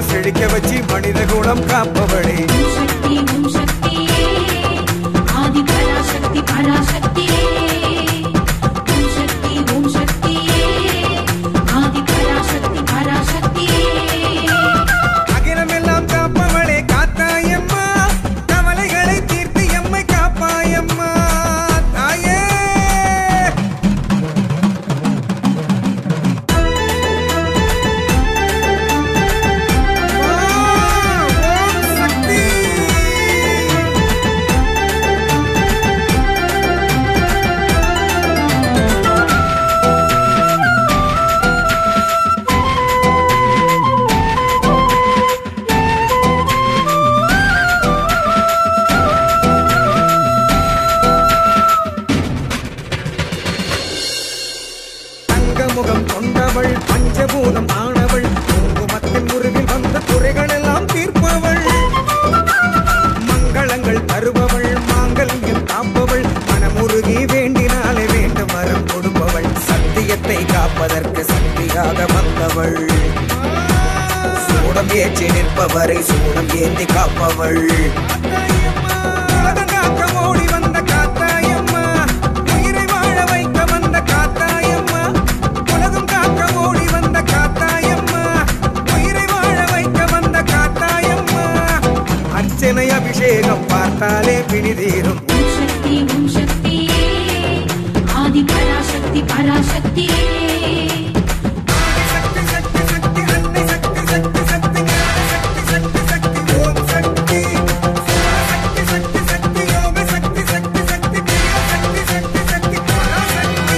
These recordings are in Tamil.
வாழும் செழிக்க வச்சு மனித குணம் காப்பவளே ஓம் சக்தி ஓம் சக்தியே ஆதி பராசக்தி பராசக்தியே ஓம் சக்தி ஓம் சக்தியே ஆதி பராசக்தி பராசக்தியே அகிலமெல்லாம் காப்பவளே காத்தாயம்மா கவலைகளை தீர்த்து எம்மை காப்பாயம்மா தாயே ஓம் சக்தி தங்கமுகம் கொண்டவள் பஞ்சபூதம் ஆனவள் குங்குமத்தின் முருகில் வந்த குறைகளெல்லாம் தீர்ப்பவள் மங்களங்கள் தருபவள் மாங்கல்யம் காப்பவள் மனமுருகி வேண்டினாலே வேண்டும் வரம் கொடுப்பவள் சத்தியத்தை காப்பதற்கு சக்தியாக வந்தவள் சூடம் ஏற்றி நிற்பவரை சூடம் ஏந்தி காப்பவள் உலகம் காக்க ஓடி வந்த காத்தாயம்மா உயிரை வாழ வைக்க வந்த காத்தாயம்மா உலகம் காக்க ஓடி வந்த காத்தாயம்மா உயிரை வாழ வைக்க வந்த காத்தாயம்மா அர்ச்சனை அபிஷேகம் பார்த்தாலே பிணிதீரும் ஓம் சக்தி ஓம் சக்தியே ஆதி பராசக்தி பராசக்தியே சக்தி சக்தி சக்தி அன்னை சக்தி சக்தி சக்தி ஞான சக்தி சக்தி சக்தி ஓம் சக்தி சக்தி சக்தி சக்தி யோக சக்தி சக்தி சக்தி கிரியா சக்தி சக்தி சக்தி பராசக்தி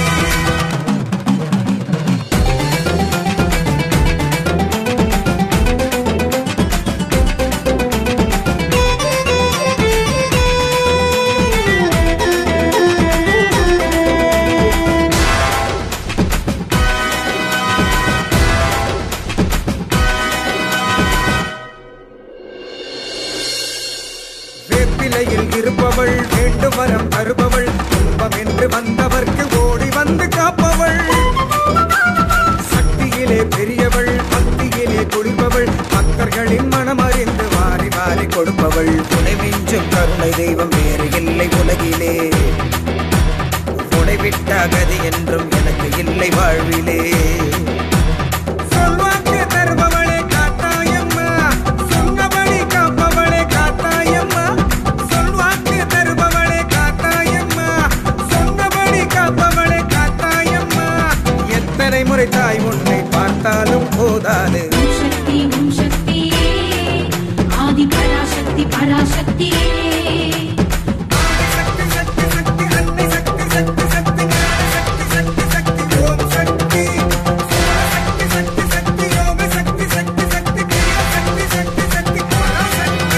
வேப்பிலையில் இருப்பவள் வேண்டும் வரம் தருபவள் துன்பம் என்று வந்தவர்க்கு ஓடி வந்து காப்பவள் சக்தியிலே பெரியவள் பக்தியிலே குளிப்பவள் பக்தர்களின் மனம் அறிந்து வாரி வாரி கொடுப்பவள் துணை மிஞ்சும் கருணை தெய்வம் வேறு இல்லை உலகிலே உடைவிட்ட கதி என்றும் எனக்கு இல்லை வாழ்விலே சொல்வாக்கு தருபவளே காத்தாயம்மா சொன்னபடி காப்பவளே காத்தாயம்மா சொல்வாக்கு தருபவளே காத்தாயம்மா சொன்னபடி காப்பவளே காத்தாயம்மா எத்தனை முறை தாய் உன்னை பார்த்தாலும் போதாது ஓம் சக்தி ஓம் சக்தியே ஆதி பராசக்தி பராசக்தியே சக்தி சக்தி சக்தி அன்னை சக்தி சக்தி சக்தி ஞான சக்தி சக்தி சக்தி ஓம் சக்தி சக்தி சக்தி சக்தி யோக சக்தி சக்தி சக்தி கிரியா சக்தி சக்தி சக்தி பராசக்தி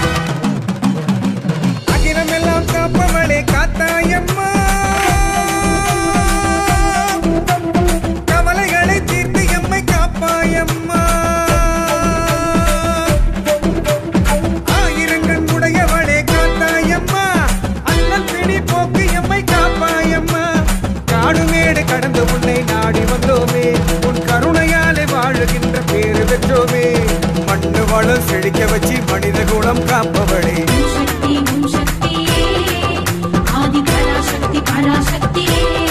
அகிலமெல்லாம் காப்பவளே காத்தாயம்மா கவலைகளை தீர்த்து எம்மை காப்பாயம்மா ஆயிரங்கள் உடையவளே காத்தாயம்மா அல்லல் பிடி போக்கு எம்மை காப்பாயம்மா காடுமேடு கடந்து உன்னை நாடி வந்தோமே உன் கருணையாலே வாழுகின்ற பேரு பெற்றோமே மண்ணு வளம் செழிக்க வச்சு மனித குணம் காப்பவளே ஓம் சக்தி ஓம் சக்தியே ஆதி பராசக்தி பராசக்தியே